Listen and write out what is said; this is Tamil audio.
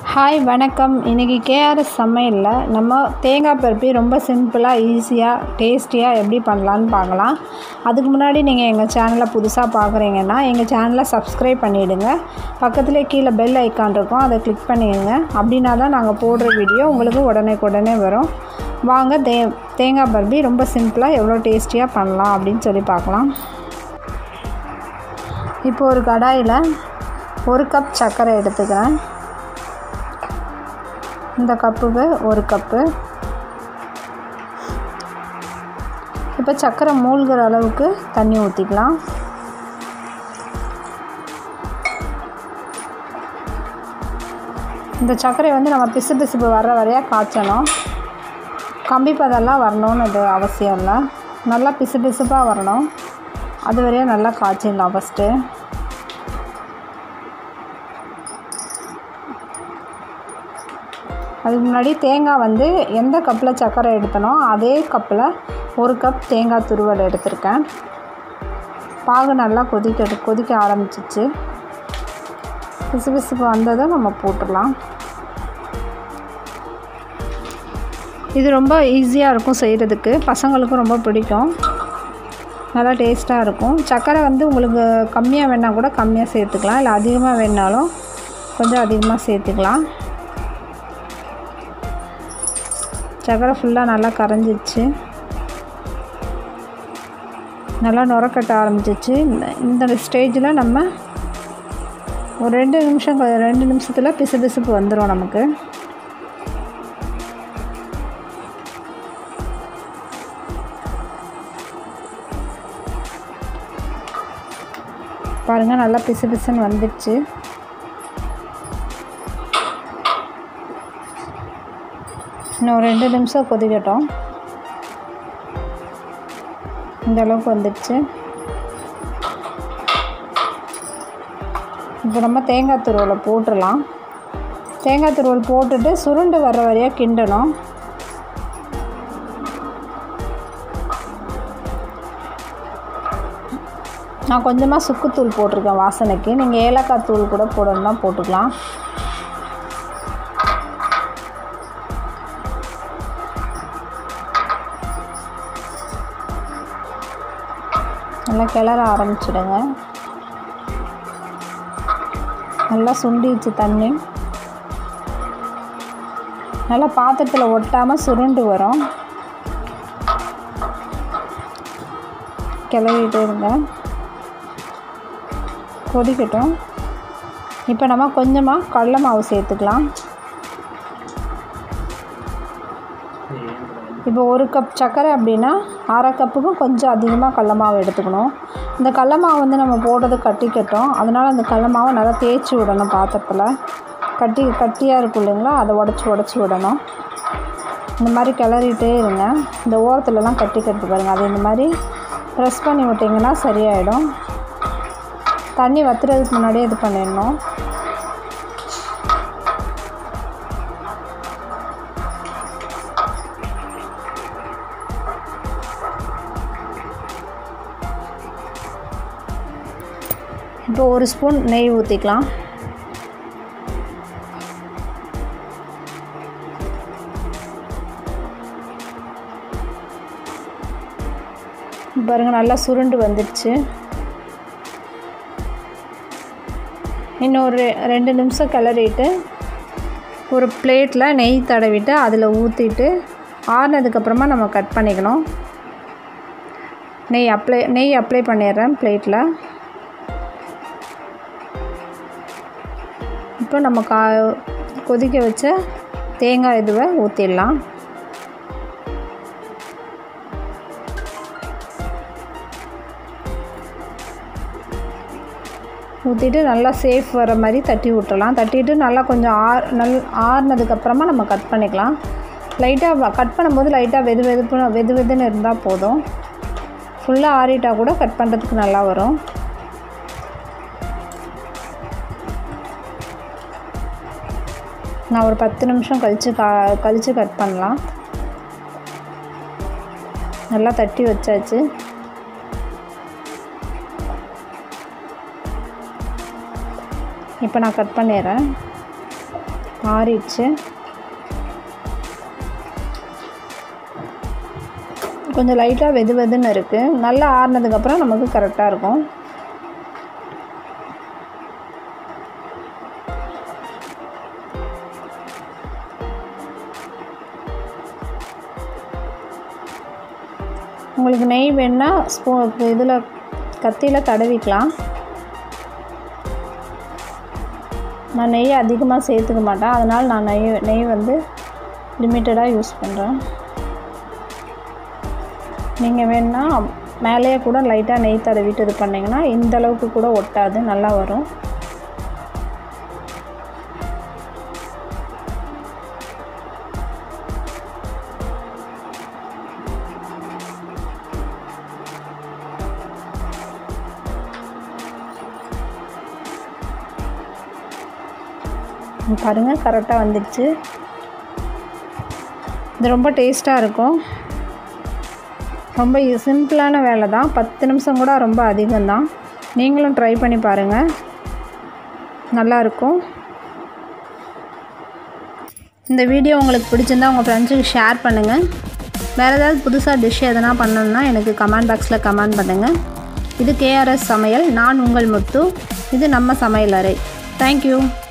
ஹாய் வணக்கம் இன்றைக்கி கேஆர்எஸ் சமையலில் நம்ம தேங்காய் பருப்பி ரொம்ப சிம்பிளாக ஈஸியாக டேஸ்டியாக எப்படி பண்ணலான்னு பார்க்கலாம் அதுக்கு முன்னாடி நீங்கள் எங்கள் சேனலை புதுசாக பார்க்குறீங்கன்னா எங்கள் சேனலை சப்ஸ்கிரைப் பண்ணிவிடுங்க பக்கத்துலேயே கீழே பெல் ஐக்கான் இருக்கும் அதை கிளிக் பண்ணிடுங்க அப்படின்னா தான் நாங்கள் போடுற வீடியோ உங்களுக்கு உடனே உடனே வரும் வாங்க தே தேங்காய் பருப்பி ரொம்ப சிம்பிளாக எவ்வளோ டேஸ்டியாக பண்ணலாம் அப்படின்னு சொல்லி பார்க்கலாம் இப்போ ஒரு கடாயில் ஒரு கப் சர்க்கரை எடுத்துக்கிறேன் இந்த கப்புக்கு ஒரு கப்பு இப்போ சர்க்கரை மூழ்கிற அளவுக்கு தண்ணி ஊற்றிக்கலாம் இந்த சர்க்கரை வந்து நம்ம பிசு பிசுப்பு வர்ற வரையாக காய்ச்சணும் கம்பி பதெல்லாம் வரணும்னு இது அவசியம் இல்லை நல்லா பிசு பிசுப்பாக வரணும் அது வரையும் நல்லா காய்ச்சிடலாம் ஃபஸ்ட்டு அதுக்கு முன்னாடி தேங்காய் வந்து எந்த கப்பில் சர்க்கரை எடுத்தனோ அதே கப்பில் ஒரு கப் தேங்காய் துருவல் எடுத்திருக்கேன் பாகு நல்லா கொதிக்க கொதிக்க ஆரம்பிச்சிச்சு பிசு பிசுப்பு வந்ததும் நம்ம போட்டுடலாம் இது ரொம்ப ஈஸியாக இருக்கும் செய்கிறதுக்கு பசங்களுக்கும் ரொம்ப பிடிக்கும் நல்லா டேஸ்ட்டாக இருக்கும் சர்க்கரை வந்து உங்களுக்கு கம்மியாக வேணால் கூட கம்மியாக சேர்த்துக்கலாம் இல்லை அதிகமாக வேணாலும் கொஞ்சம் அதிகமாக சேர்த்துக்கலாம் சக்கரை ஃபுல்லாக நல்லா கரைஞ்சிச்சு நல்லா நுரக்கட்ட ஆரம்பிச்சிச்சு இந்த ஸ்டேஜில் நம்ம ஒரு ரெண்டு நிமிஷம் ரெண்டு நிமிஷத்தில் பிசு பிசுப்பு வந்துடும் நமக்கு பாருங்கள் நல்லா பிசு பிசுன்னு வந்துடுச்சு இன்னும் ரெண்டு நிமிஷம் கொதிக்கட்டும் இந்த அளவுக்கு வந்துடுச்சு இப்போ நம்ம தேங்காய் துருவலை போட்டுடலாம் தேங்காய் துருவல் போட்டுட்டு சுருண்டு வர்ற வரையாக கிண்டணும் நான் கொஞ்சமாக சுக்குத்தூள் போட்டிருக்கேன் வாசனைக்கு நீங்கள் ஏலக்காய் தூள் கூட போடணும்னா போட்டுக்கலாம் நல்லா கிளற ஆரம்பிச்சிடுங்க நல்லா சுண்டிச்சு தண்ணி நல்லா பாத்திரத்தில் ஒட்டாமல் சுருண்டு வரும் கிளறிட்டே இருங்க கொதிக்கட்டும் இப்போ நம்ம கொஞ்சமாக கடல மாவு சேர்த்துக்கலாம் இப்போ ஒரு கப் சர்க்கரை அப்படின்னா அரை கப்புக்கும் கொஞ்சம் அதிகமாக கடல மாவு எடுத்துக்கணும் இந்த கடல மாவு வந்து நம்ம போடுறது கட்டிக்கட்டும் அதனால் அந்த கடல மாவை நல்லா தேய்ச்சி விடணும் பாத்திரத்தில் கட்டி கட்டியாக இருக்கும் இல்லைங்களா அதை உடச்சி உடச்சி விடணும் இந்த மாதிரி கிளறிட்டே இருங்க இந்த ஓரத்துலலாம் கட்டி கட்டி பாருங்கள் அது இந்த மாதிரி ப்ரெஸ் பண்ணி விட்டிங்கன்னா சரியாயிடும் தண்ணி வத்துறதுக்கு முன்னாடியே இது பண்ணிடணும் இப்போ ஒரு ஸ்பூன் நெய் ஊற்றிக்கலாம் பாருங்கள் நல்லா சுருண்டு வந்துடுச்சு இன்னொரு ரெண்டு நிமிஷம் கிளறிட்டு ஒரு பிளேட்டில் நெய் தடவிட்டு அதில் ஊற்றிட்டு ஆறுனதுக்கப்புறமா நம்ம கட் பண்ணிக்கணும் நெய் அப்ளை நெய் அப்ளை பண்ணிடுறேன் பிளேட்டில் இப்போ நம்ம கா கொதிக்க வச்ச தேங்காய் இதுவை ஊற்றிடலாம் ஊற்றிட்டு நல்லா சேஃப் வர மாதிரி தட்டி விட்டுறலாம் தட்டிட்டு நல்லா கொஞ்சம் ஆர் நல் ஆறுனதுக்கப்புறமா நம்ம கட் பண்ணிக்கலாம் லைட்டாக கட் பண்ணும்போது லைட்டாக வெது வெதுப்பு வெது வெதுன்னு இருந்தால் போதும் ஃபுல்லாக ஆறிட்டால் கூட கட் பண்ணுறதுக்கு நல்லா வரும் நான் ஒரு பத்து நிமிஷம் கழித்து கா கழித்து கட் பண்ணலாம் நல்லா தட்டி வச்சாச்சு இப்போ நான் கட் பண்ணிடுறேன் ஆறிடுச்சு கொஞ்சம் லைட்டாக வெது வெதுன்னு இருக்குது நல்லா ஆறினதுக்கப்புறம் நமக்கு கரெக்டாக இருக்கும் உங்களுக்கு நெய் வேணுன்னா ஸ்பூ இதில் கத்தியில் தடவிக்கலாம் நான் நெய் அதிகமாக சேர்த்துக்க மாட்டேன் அதனால் நான் நெய் நெய் வந்து லிமிட்டடாக யூஸ் பண்ணுறேன் நீங்கள் வேணுன்னா மேலேயே கூட லைட்டாக நெய் தடவிட்டு இது பண்ணிங்கன்னா இந்த அளவுக்கு கூட ஒட்டாது நல்லா வரும் பாருங்கள் கரெக்டாக வந்துடுச்சு இது ரொம்ப டேஸ்ட்டாக இருக்கும் ரொம்ப சிம்பிளான வேலை தான் பத்து நிமிஷம் கூட ரொம்ப அதிகம்தான் நீங்களும் ட்ரை பண்ணி பாருங்கள் நல்லாயிருக்கும் இந்த வீடியோ உங்களுக்கு பிடிச்சிருந்தா உங்கள் ஃப்ரெண்ட்ஸுக்கு ஷேர் பண்ணுங்கள் வேறு ஏதாவது புதுசாக டிஷ் எதனா பண்ணணுன்னா எனக்கு கமெண்ட் பாக்ஸில் கமெண்ட் பண்ணுங்கள் இது கேஆர்எஸ் சமையல் நான் உங்கள் முத்து இது நம்ம சமையல் அறை தேங்க்யூ